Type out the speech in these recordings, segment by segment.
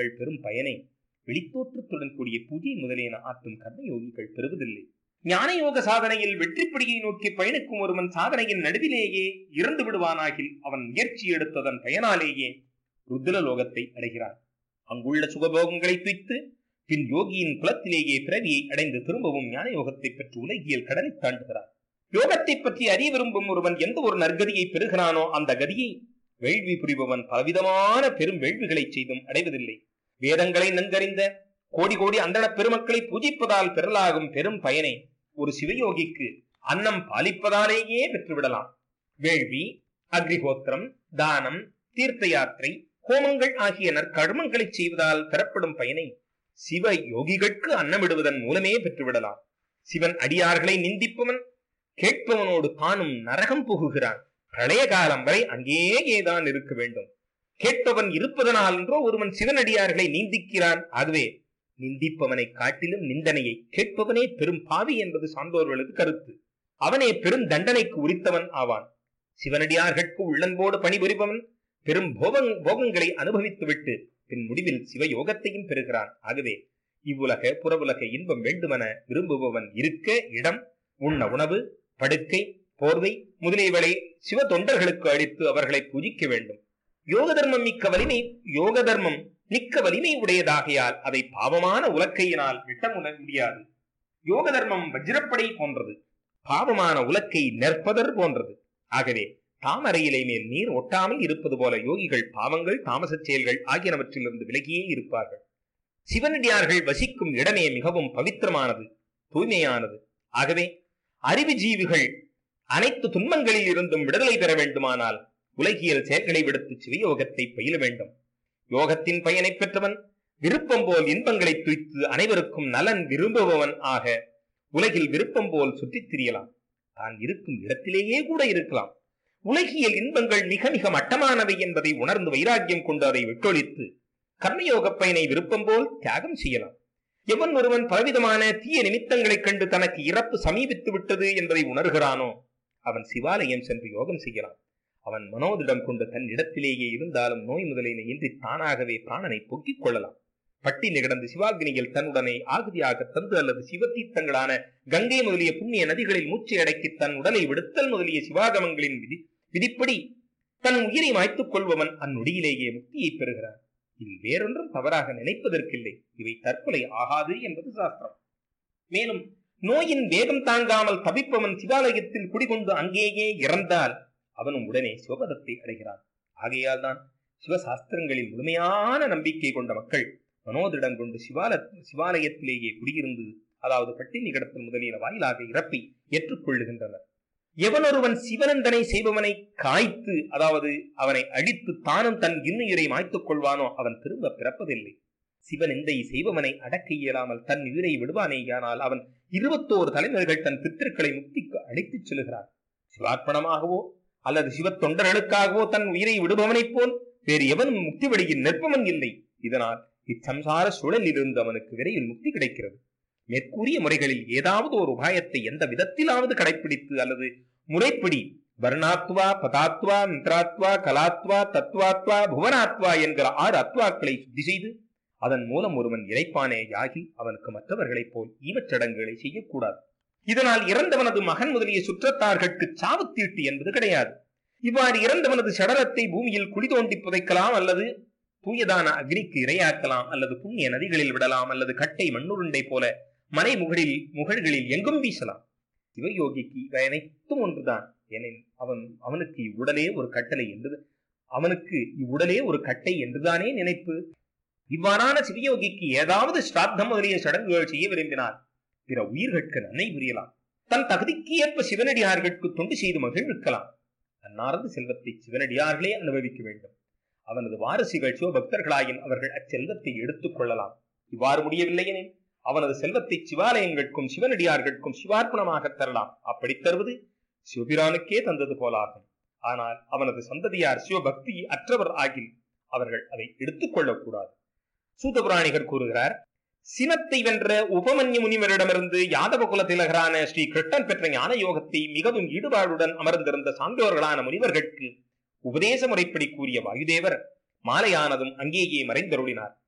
யோகிகள் பெறும் பயனை வெளித்தோற்றத்துடன் கூடிய பூஜை முதலியன ஆற்றும் கர்ம யோகிகள் பெறுவதில்லை ஞான யோக சாதனையில் வெற்றிப்படியை நோக்கி பயணிக்கும் ஒருவன் சாதனையின் நடுவிலேயே இறந்து விடுவானாகில் அவன் முயற்சி எடுத்ததன் பயனாலேயே ருத்ர லோகத்தை அடைகிறான் அங்குள்ள சுகபோகங்களை துய்த்து பின் யோகியின் குலத்திலேயே பிறவியை அடைந்து திரும்பவும் ஞான யோகத்தை பெற்று உலகியல் கடலை தாண்டுகிறான் யோகத்தை பற்றி அறிய விரும்பும் ஒருவன் எந்த ஒரு நற்கதியை பெறுகிறானோ அந்த கதியை வேள்வி புரிபவன் பலவிதமான பெரும் வேள்விகளை செய்தும் அடைவதில்லை வேதங்களை நன்கறிந்த கோடி கோடி அந்தண பெருமக்களை பூஜிப்பதால் பெறலாகும் பெரும் பயனை ஒரு சிவயோகிக்கு அன்னம் பாலிப்பதாலேயே பெற்றுவிடலாம் வேள்வி அக்னிஹோத்திரம் தானம் தீர்த்த யாத்திரை ஹோமங்கள் ஆகிய நற்கர்மங்களை செய்வதால் பெறப்படும் பயனை சிவ யோகிகளுக்கு அன்னமிடுவதன் மூலமே பெற்றுவிடலாம் சிவன் அடியார்களை நிந்திப்பவன் கேட்பவனோடு தானும் நரகம் புகுகிறான் பிரளய காலம் வரை அங்கேயேதான் இருக்க வேண்டும் கேட்பவன் இருப்பதனால் என்றோ ஒருவன் சிவனடியார்களை நிந்திக்கிறான் ஆகவே நிந்திப்பவனை காட்டிலும் நிந்தனையை கேட்பவனே பெரும் பாவி என்பது சான்றோர்களது கருத்து அவனே பெரும் தண்டனைக்கு உரித்தவன் ஆவான் சிவனடியார்கட்கு உள்ளன்போடு பணிபுரிபவன் பெரும் போகங் போகங்களை அனுபவித்துவிட்டு பின் முடிவில் சிவயோகத்தையும் பெறுகிறான் ஆகவே இவ்வுலக புறவுலக இன்பம் வேண்டுமென விரும்புபவன் இருக்க இடம் உண்ண உணவு படுக்கை போர்வை முதலியவளை சிவ தொண்டர்களுக்கு அளித்து அவர்களை பூஜிக்க வேண்டும் யோக தர்மம் மிக்க வலிமை யோக தர்மம் மிக்க வலிமை உடையதாகையால் அதை பாவமான உலக்கையினால் விட்ட முன- முடியாது யோக தர்மம் வஜ்ரப்படை போன்றது பாவமான உலக்கை நெற்பதர் போன்றது ஆகவே தாமரையிலை மேல் நீர் ஒட்டாமல் இருப்பது போல யோகிகள் பாவங்கள் தாமசச் செயல்கள் ஆகியனவற்றிலிருந்து விலகியே இருப்பார்கள் சிவனடியார்கள் வசிக்கும் இடமே மிகவும் பவித்திரமானது தூய்மையானது ஆகவே அறிவு ஜீவிகள் அனைத்து துன்பங்களில் இருந்தும் விடுதலை பெற வேண்டுமானால் உலகியல் செயல்களை விடுத்து சிவயோகத்தை பயில வேண்டும் யோகத்தின் பயனை பெற்றவன் விருப்பம் போல் இன்பங்களை துய்த்து அனைவருக்கும் நலன் விரும்புபவன் ஆக உலகில் விருப்பம் போல் சுற்றித் திரியலாம் தான் இருக்கும் இடத்திலேயே கூட இருக்கலாம் உலகியல் இன்பங்கள் மிக மிக மட்டமானவை என்பதை உணர்ந்து வைராக்கியம் கொண்டு அதை விட்டொழித்து கர்மயோக பயனை விருப்பம் போல் தியாகம் செய்யலாம் எவன் ஒருவன் பலவிதமான தீய நிமித்தங்களைக் கண்டு தனக்கு இறப்பு சமீபித்து விட்டது என்பதை உணர்கிறானோ அவன் சிவாலயம் சென்று யோகம் செய்யலாம் அவன் மனோதிடம் கொண்டு தன் இடத்திலேயே இருந்தாலும் நோய் முதலினை இன்றி தானாகவே பிராணனை பொக்கிக் கொள்ளலாம் பட்டினி கிடந்து சிவாகினியில் தன்னுடனே ஆகுதியாக தந்து அல்லது சிவத்தீர்த்தங்களான கங்கை முதலிய புண்ணிய நதிகளில் மூச்சை அடக்கி தன் உடலை விடுத்தல் முதலிய சிவாகமங்களின் விதி விதிப்படி தன் உயிரை மாய்த்துக் கொள்பவன் அந்நொடியிலேயே முக்தியை பெறுகிறான் இதில் வேறொன்றும் தவறாக நினைப்பதற்கில்லை இவை தற்கொலை ஆகாது என்பது சாஸ்திரம் மேலும் நோயின் வேகம் தாங்காமல் தவிப்பவன் சிவாலயத்தில் குடிகொண்டு அங்கேயே இறந்தால் அவனும் உடனே சிவபதத்தை அடைகிறான் ஆகையால் தான் சிவசாஸ்திரங்களில் முழுமையான நம்பிக்கை கொண்ட மக்கள் மனோதிடம் கொண்டு சிவால சிவாலயத்திலேயே குடியிருந்து அதாவது பட்டினி கிடத்தல் முதலிய வாயிலாக இறப்பை ஏற்றுக்கொள்ளுகின்றனர் எவனொருவன் சிவனந்தனை செய்பவனை காய்த்து அதாவது அவனை அழித்து தானும் தன் இன்னுயிரை மாய்த்துக் கொள்வானோ அவன் திரும்ப பிறப்பதில்லை சிவனிந்தை செய்பவனை அடக்க இயலாமல் தன் உயிரை விடுவானேயானால் அவன் இருபத்தோரு தலைமுறைகள் தன் பித்திருக்களை முக்திக்கு அழைத்துச் செல்கிறான் சிவார்ப்பணமாகவோ அல்லது சிவ தொண்டர்களுக்காகவோ தன் உயிரை விடுபவனைப் போல் வேறு எவனும் முக்தி வழியில் நிற்பவன் இல்லை இதனால் இச்சம்சார சூழலில் இருந்து அவனுக்கு விரைவில் முக்தி கிடைக்கிறது மேற்கூறிய முறைகளில் ஏதாவது ஒரு உபாயத்தை எந்த விதத்திலாவது கடைப்பிடித்து அல்லது முறைப்படி வர்ணாத்வா பதாத்வா மித்ராத்வா கலாத்வா தத்வாத்வா புவனாத்வா என்கிற ஆறு அத்வாக்களை சுத்தி செய்து அதன் மூலம் ஒருவன் இறைப்பானே யாகி அவனுக்கு மற்றவர்களைப் போல் ஈமச்சடங்குகளை செய்யக்கூடாது இதனால் இறந்தவனது மகன் முதலிய சுற்றத்தார்களுக்கு சாவுத்தீட்டு என்பது கிடையாது இவ்வாறு இறந்தவனது சடலத்தை பூமியில் குழி தோண்டி புதைக்கலாம் அல்லது தூயதான அக்னிக்கு இரையாக்கலாம் அல்லது புண்ணிய நதிகளில் விடலாம் அல்லது கட்டை மண்ணுருண்டை போல மனை முகழில் முகழ்களில் எங்கும் வீசலாம் சிவயோகிக்கு இவை அனைத்தும் ஒன்றுதான் எனின் அவன் அவனுக்கு இவ்வுடலே ஒரு கட்டளை என்று அவனுக்கு இவ்வுடலே ஒரு கட்டை என்றுதானே நினைப்பு இவ்வாறான சிவயோகிக்கு ஏதாவது ஸ்ராத்தம் முதலிய சடங்குகள் செய்ய விரும்பினால் பிற உயிர்களுக்கு நன்மை புரியலாம் தன் தகுதிக்கு ஏற்ப சிவனடியார்களுக்கு தொண்டு செய்து மகிழ்விக்கலாம் தன்னார்ந்த செல்வத்தை சிவனடியார்களே அனுபவிக்க வேண்டும் அவனது வாரிசுகள் சிவபக்தர்களாயின் அவர்கள் அச்செல்வத்தை எடுத்துக் கொள்ளலாம் இவ்வாறு முடியவில்லை எனில் அவனது செல்வத்தை சிவாலயங்களுக்கும் சிவனடியார்களுக்கும் சிவார்ப்பணமாக தரலாம் அப்படி தருவது சிவபிரானுக்கே தந்தது போலாகும் ஆனால் அவனது சந்ததியார் சிவபக்தி அற்றவர் ஆகில் அவர்கள் அதை எடுத்துக் கொள்ளக்கூடாது சூதபுராணிகர் கூறுகிறார் சினத்தை வென்ற உபமன்யு முனிவரிடமிருந்து யாதவ குல திலகரான ஸ்ரீ கிருஷ்ணன் பெற்ற ஞான யோகத்தை மிகவும் ஈடுபாடுடன் அமர்ந்திருந்த சான்றோர்களான முனிவர்களுக்கு உபதேச முறைப்படி கூறிய வாயுதேவர் மாலையானதும் அங்கேயே மறைந்தருளினார்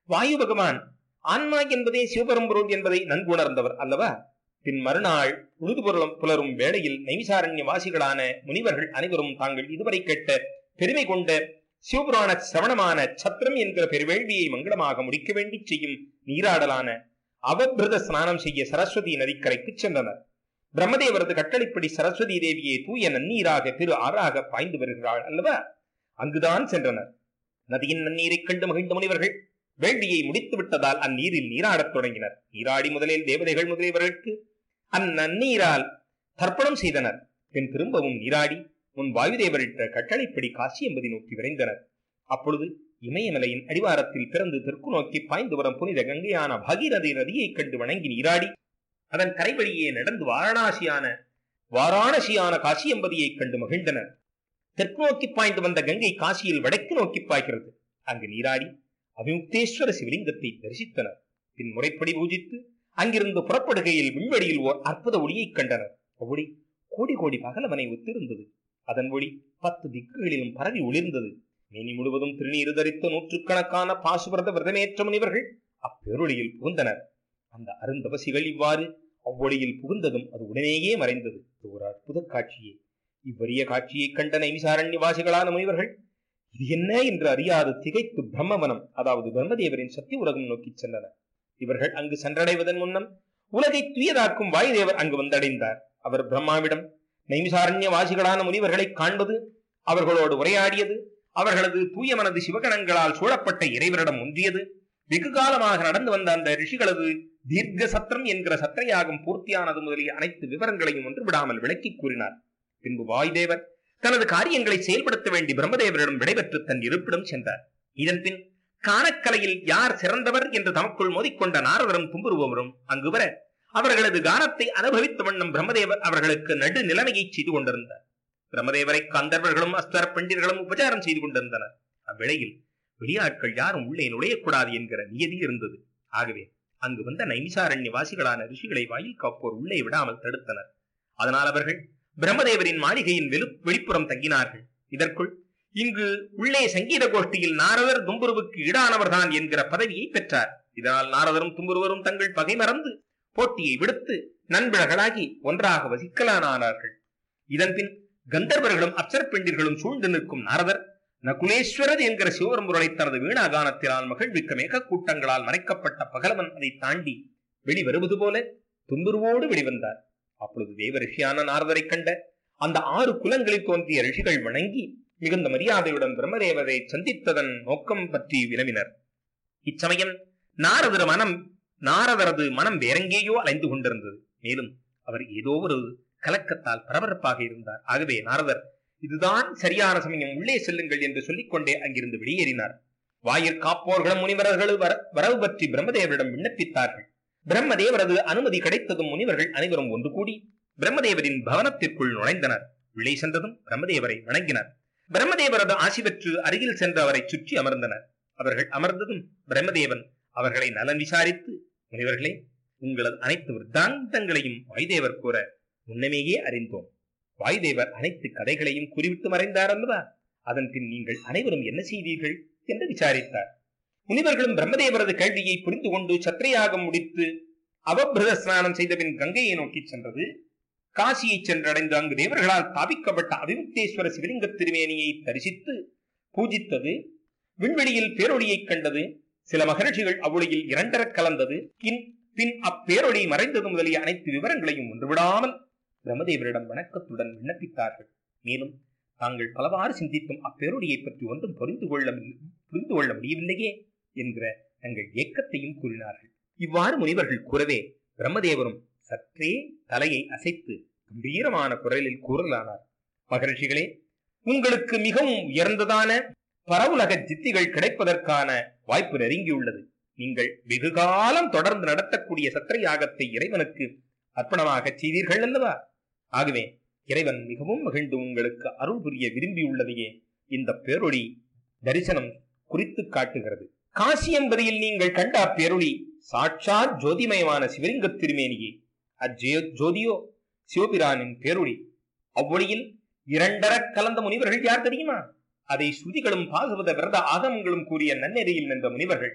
வாயு பகவான் ஆன்மா என்பதே சிவபெரும்பொருள் என்பதை நன்குணர்ந்தவர் அல்லவா பின் மறுநாள் உழுது புலரும் புலரும் வேளையில் நைமிசாரண்ய வாசிகளான முனிவர்கள் அனைவரும் தாங்கள் இதுவரை கேட்ட பெருமை கொண்ட சிவபுராண சிரவணமான சத்திரம் என்கிற பெருவேள்வியை மங்களமாக முடிக்க வேண்டி செய்யும் நீராடலான அவபிரத ஸ்நானம் செய்ய சரஸ்வதி நதிக்கரைக்கு சென்றனர் பிரம்மதேவரது கட்டளைப்படி சரஸ்வதி தேவியை தூய நன்னீராக திரு ஆறாக பாய்ந்து வருகிறாள் அல்லவா அங்குதான் சென்றனர் நதியின் நன்னீரைக் கண்டு மகிழ்ந்த முனிவர்கள் வேள்வியை முடித்து விட்டதால் அந்நீரில் நீராடத் தொடங்கினர் நீராடி முதலில் தேவதைகள் முதலியவர்களுக்கு அந்நன்னீரால் தர்ப்பணம் செய்தனர் பின் திரும்பவும் நீராடி முன் வாயுதேவரிட்ட கட்டளைப்படி காசியம்பதி நோக்கி விரைந்தனர் அப்பொழுது இமயமலையின் அடிவாரத்தில் பிறந்து தெற்கு நோக்கி பாய்ந்து வரும் புனித கங்கையான பகீரதி நதியைக் கண்டு வணங்கி நீராடி அதன் கரை வழியே நடந்து வாரணாசியான வாராணசியான காசியம்பதியைக் கண்டு மகிழ்ந்தனர் தெற்கு நோக்கி பாய்ந்து வந்த கங்கை காசியில் வடக்கு நோக்கி பாய்கிறது அங்கு நீராடி அவிமுக்தேஸ்வர சிவலிங்கத்தை தரிசித்தனர் பின் முறைப்படி பூஜித்து அங்கிருந்து புறப்படுகையில் விண்வெளியில் ஓர் அற்புத ஒளியைக் கண்டனர் அவ்வொளி கோடி கோடி பகலவனை ஒத்திருந்தது அதன் ஒளி பத்து திக்குகளிலும் பரவி ஒளிர்ந்தது மேனி முழுவதும் திருநீறு தரித்த நூற்றுக்கணக்கான பாசுபிரத விரதமேற்ற முனிவர்கள் அப்பேரொளியில் புகுந்தனர் அந்த அருந்தவசிகள் இவ்வாறு அவ்வொளியில் புகுந்ததும் அது உடனேயே மறைந்தது இது ஒரு அற்புத காட்சியே இவ்வரிய காட்சியைக் கண்ட நைமிசாரண்யவாசிகளான முனிவர்கள் இது என்ன என்று அறியாது திகைத்து பிரம்மவனம் அதாவது பிரம்மதேவரின் சத்திய உலகம் நோக்கிச் சென்றனர் இவர்கள் அங்கு சென்றடைவதன் முன்னம் உலகை துயதாக்கும் வாயுதேவர் அங்கு வந்தடைந்தார் அவர் பிரம்மாவிடம் நைமிசாரண்ய வாசிகளான முனிவர்களை காண்பது அவர்களோடு உரையாடியது அவர்களது தூய மனது சிவகணங்களால் சூழப்பட்ட இறைவரிடம் ஒன்றியது வெகு காலமாக நடந்து வந்த அந்த ரிஷிகளது தீர்க்க சத்திரம் என்கிற சத்திரையாகம் பூர்த்தியானது முதலிய அனைத்து விவரங்களையும் ஒன்று விடாமல் விளக்கிக் கூறினார் பின்பு வாயுதேவர் தனது காரியங்களை செயல்படுத்த வேண்டி பிரம்மதேவரிடம் விடைபெற்று தன் இருப்பிடம் சென்றார் இதன் பின் கானக்கலையில் யார் சிறந்தவர் என்று தமக்குள் மோதிக்கொண்ட நாரதரும் தும்புருவரும் அங்கு வர அவர்களது கானத்தை அனுபவித்த வண்ணம் பிரம்மதேவர் அவர்களுக்கு நடு நிலைமையை செய்து கொண்டிருந்தார் பிரம்மதேவரை கந்தர்வர்களும் அஸ்தர பெண்டிர்களும் உபச்சாரம் செய்து கொண்டிருந்தனர் அவ்வேளையில் வெளியாட்கள் யாரும் உள்ளே நுழையக்கூடாது என்கிற நியதி இருந்தது ஆகவே அங்கு வந்த நைமிசாரண்ய வாசிகளான ரிஷிகளை வாயில் காப்போர் உள்ளே விடாமல் தடுத்தனர் அதனால் அவர்கள் பிரம்மதேவரின் மாளிகையின் வெளு வெளிப்புறம் தங்கினார்கள் இதற்குள் இங்கு உள்ளே சங்கீத கோஷ்டியில் நாரதர் தும்புருவுக்கு ஈடானவர்தான் என்கிற பதவியை பெற்றார் இதனால் நாரதரும் தும்புருவரும் தங்கள் பகை மறந்து போட்டியை விடுத்து நண்பர்களாகி ஒன்றாக வசிக்கலானார்கள் இதன் பின் கந்தர்வர்களும் அப்சரப்பெண்டிர்களும் சூழ்ந்து நிற்கும் நாரதர் நகுலேஸ்வரர் என்கிற சிவபெரும்பொருளை தனது வீணாகானத்தினால் மகிழ்விக்க மேக கூட்டங்களால் மறைக்கப்பட்ட பகலவன் அதை தாண்டி வெளிவருவது போல துன்புருவோடு வெளிவந்தார் அப்பொழுது தேவ ரிஷியான நாரதரை கண்ட அந்த ஆறு குலங்களில் தோன்றிய ரிஷிகள் வணங்கி மிகுந்த மரியாதையுடன் பிரம்மதேவரை சந்தித்ததன் நோக்கம் பற்றி வினவினர் இச்சமயம் நாரதர் மனம் நாரதரது மனம் வேறெங்கேயோ அலைந்து கொண்டிருந்தது மேலும் அவர் ஏதோ ஒரு கலக்கத்தால் பரபரப்பாக இருந்தார் ஆகவே நாரதர் இதுதான் சரியான சமயம் உள்ளே செல்லுங்கள் என்று சொல்லிக்கொண்டே அங்கிருந்து வெளியேறினார் வாயிற் காப்போர்களும் முனிவர்களும் வர வரவு பற்றி பிரம்மதேவரிடம் விண்ணப்பித்தார்கள் பிரம்மதேவரது அனுமதி கிடைத்ததும் முனிவர்கள் அனைவரும் ஒன்று கூடி பிரம்மதேவரின் பவனத்திற்குள் நுழைந்தனர் உள்ளே சென்றதும் பிரம்மதேவரை வணங்கினர் பிரம்மதேவரது ஆசி பெற்று அருகில் சென்று அவரை சுற்றி அமர்ந்தனர் அவர்கள் அமர்ந்ததும் பிரம்மதேவன் அவர்களை நலன் விசாரித்து முனிவர்களே உங்களது அனைத்து விருத்தாந்தங்களையும் வாயுதேவர் கூற முன்னமேயே அறிந்தோம் வாயுதேவர் அனைத்து கதைகளையும் கூறிவிட்டு மறைந்தார் அல்லவா அதன் பின் நீங்கள் அனைவரும் என்ன செய்தீர்கள் என்று விசாரித்தார் முனிவர்களும் பிரம்மதேவரது கேள்வியை புரிந்து கொண்டு சத்திரையாகம் முடித்து அவபிரத ஸ்நானம் செய்த பின் கங்கையை நோக்கி சென்றது காசியை சென்றடைந்து அங்கு தேவர்களால் தாபிக்கப்பட்ட அவிமுக்தேஸ்வர சிவலிங்க திருமேனியை தரிசித்து பூஜித்தது விண்வெளியில் பேரொளியைக் கண்டது சில மகரிஷிகள் அவ்வொளியில் இரண்டரக் கலந்தது பின் பின் அப்பேரொளி மறைந்தது முதலிய அனைத்து விவரங்களையும் ஒன்றுவிடாமல் பிரம்மதேவரிடம் வணக்கத்துடன் விண்ணப்பித்தார்கள் மேலும் தாங்கள் பலவாறு சிந்தித்தும் அப்பேரொழியை பற்றி ஒன்றும் புரிந்து கொள்ள புரிந்து கொள்ள முடியவில்லையே என்கிற தங்கள் ஏக்கத்தையும் கூறினார்கள் இவ்வாறு முனிவர்கள் கூறவே பிரம்மதேவரும் சற்றே தலையை அசைத்து கம்பீரமான குரலில் கூறலானார் மகரிஷிகளே உங்களுக்கு மிகவும் உயர்ந்ததான பரவுலக சித்திகள் கிடைப்பதற்கான வாய்ப்பு நெருங்கியுள்ளது நீங்கள் வெகு காலம் தொடர்ந்து நடத்தக்கூடிய சத்திர யாகத்தை இறைவனுக்கு அர்ப்பணமாக செய்தீர்கள் அல்லவா ஆகவே இறைவன் மிகவும் மகிழ்ந்து உங்களுக்கு அருள் புரிய விரும்பியுள்ளதையே இந்த பேரொளி தரிசனம் குறித்து காட்டுகிறது காசி என்பதில் நீங்கள் கண்ட அப்பேரொளி சாட்சாத் ஜோதிமயமான சிவலிங்க திருமேனியே அஜ்ஜோ ஜோதியோ சிவபிரானின் பேரொளி அவ்வொழியில் இரண்டரக் கலந்த முனிவர்கள் யார் தெரியுமா அதை ஸ்ருதிகளும் பாசுவத விரத ஆகமங்களும் கூறிய நன்னெறியில் நின்ற முனிவர்கள்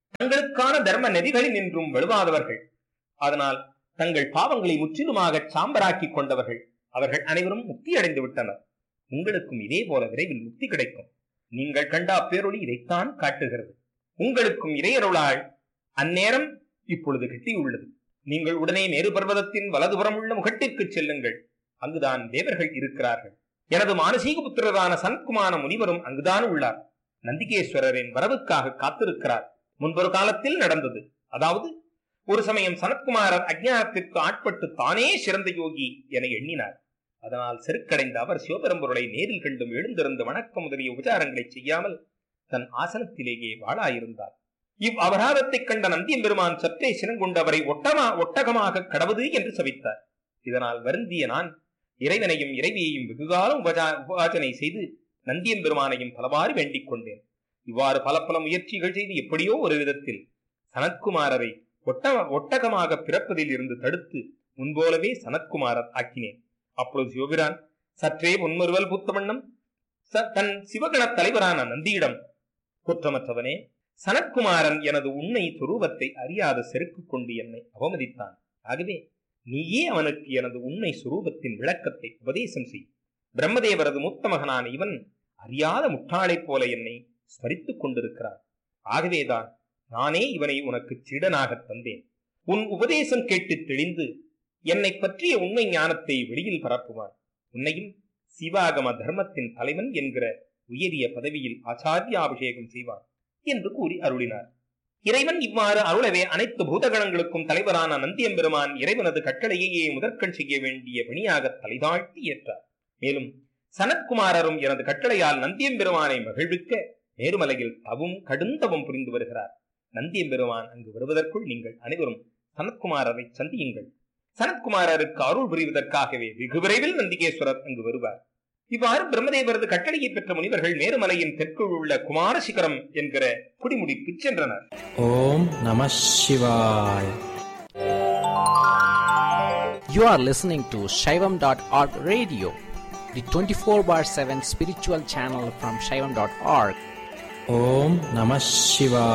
தங்களுக்கான தர்ம நெறிகளில் நின்றும் வலுவாதவர்கள் அதனால் தங்கள் பாவங்களை முற்றிலுமாக சாம்பராக்கி கொண்டவர்கள் அவர்கள் அனைவரும் முக்தி அடைந்து விட்டனர் உங்களுக்கும் இதே போல விரைவில் முக்தி கிடைக்கும் நீங்கள் கண்ட அப்பேரொளி இதைத்தான் காட்டுகிறது உங்களுக்கும் இறையருளால் அந்நேரம் இப்பொழுது கிட்டியுள்ளது நீங்கள் உடனே மேரு பர்வதத்தின் வலதுபுறம் உள்ள முகட்டிற்கு செல்லுங்கள் அங்குதான் தேவர்கள் இருக்கிறார்கள் எனது மானசீக புத்திரரான சனத்குமார முனிவரும் அங்குதான் உள்ளார் நந்திகேஸ்வரரின் வரவுக்காக காத்திருக்கிறார் முன்பொரு காலத்தில் நடந்தது அதாவது ஒரு சமயம் சனத்குமாரர் அஜ்ஞானத்திற்கு ஆட்பட்டு தானே சிறந்த யோகி என எண்ணினார் அதனால் செருக்கடைந்த அவர் சிவபெரும்பொருளை நேரில் கண்டும் எழுந்திருந்து வணக்கம் முதலிய உபச்சாரங்களை செய்யாமல் தன் ஆசனத்திலேயே வாழாயிருந்தார் இவ் அபராதத்தைக் கண்ட நந்தியம் பெருமான் சற்றே சினங்கொண்டு அவரை ஒட்டமா ஒட்டகமாக கடவுது என்று சபித்தார் இதனால் வருந்திய நான் இறைவனையும் இறைவியையும் வெகுகாலம் உபஜா உபாசனை செய்து நந்தியம் பெருமானையும் பலவாறு வேண்டிக் கொண்டேன் இவ்வாறு பல பல முயற்சிகள் செய்து எப்படியோ ஒரு விதத்தில் சனத்குமாரரை ஒட்ட ஒட்டகமாக பிறப்பதில் இருந்து தடுத்து முன்போலவே சனத்குமாரர் ஆக்கினேன் அப்பொழுது சிவபிரான் சற்றே முன்மறுவல் புத்த வண்ணம் ச- தன் சிவகண தலைவரான நந்தியிடம் குற்றமற்றவனே சனத்குமாரன் எனது உண்மை சுரூபத்தை அறியாத செருக்கு கொண்டு என்னை அவமதித்தான் ஆகவே நீயே அவனுக்கு எனது உண்மை சுரூபத்தின் விளக்கத்தை உபதேசம் செய் பிரம்மதேவரது மூத்த மகனான இவன் அறியாத முட்டாளைப் போல என்னை ஸ்மரித்துக் கொண்டிருக்கிறான் ஆகவேதான் நானே இவனை உனக்கு சீடனாகத் தந்தேன் உன் உபதேசம் கேட்டு தெளிந்து என்னை பற்றிய உண்மை ஞானத்தை வெளியில் பரப்புவான் உன்னையும் சிவாகம தர்மத்தின் தலைவன் என்கிற உயரிய பதவியில் ஆச்சாரியாபிஷேகம் செய்வான் என்று கூறி அருளினார் இறைவன் இவ்வாறு அருளவே அனைத்து பூதகணங்களுக்கும் தலைவரான நந்தியம்பெருமான் இறைவனது கட்டளையையே முதற்கண் செய்ய வேண்டிய பணியாக தலைதாழ்த்தி ஏற்றார் மேலும் சனத்குமாரரும் எனது கட்டளையால் நந்தியம்பெருமானை மகிழ்விக்க மேருமலையில் தவும் கடுந்தவம் புரிந்து வருகிறார் நந்தியம்பெருமான் அங்கு வருவதற்குள் நீங்கள் அனைவரும் சனத்குமாரரை சந்தியுங்கள் சனத்குமாரருக்கு அருள் புரிவதற்காகவே வெகு விரைவில் நந்திகேஸ்வரர் அங்கு வருவார் இவ்வாறு பிரம்மதேவரது கட்டளையை பெற்ற முனிவர்கள் மேருமலையின் தெற்குள் உள்ள குமார சிகரம் என்கிற குடிமுடிக்கு சென்றனர் ஓம் நம சிவாய் You are listening to Shaivam.org radio, the 24 bar 7 spiritual channel from Shaivam.org. ஓம் நம சிவாய்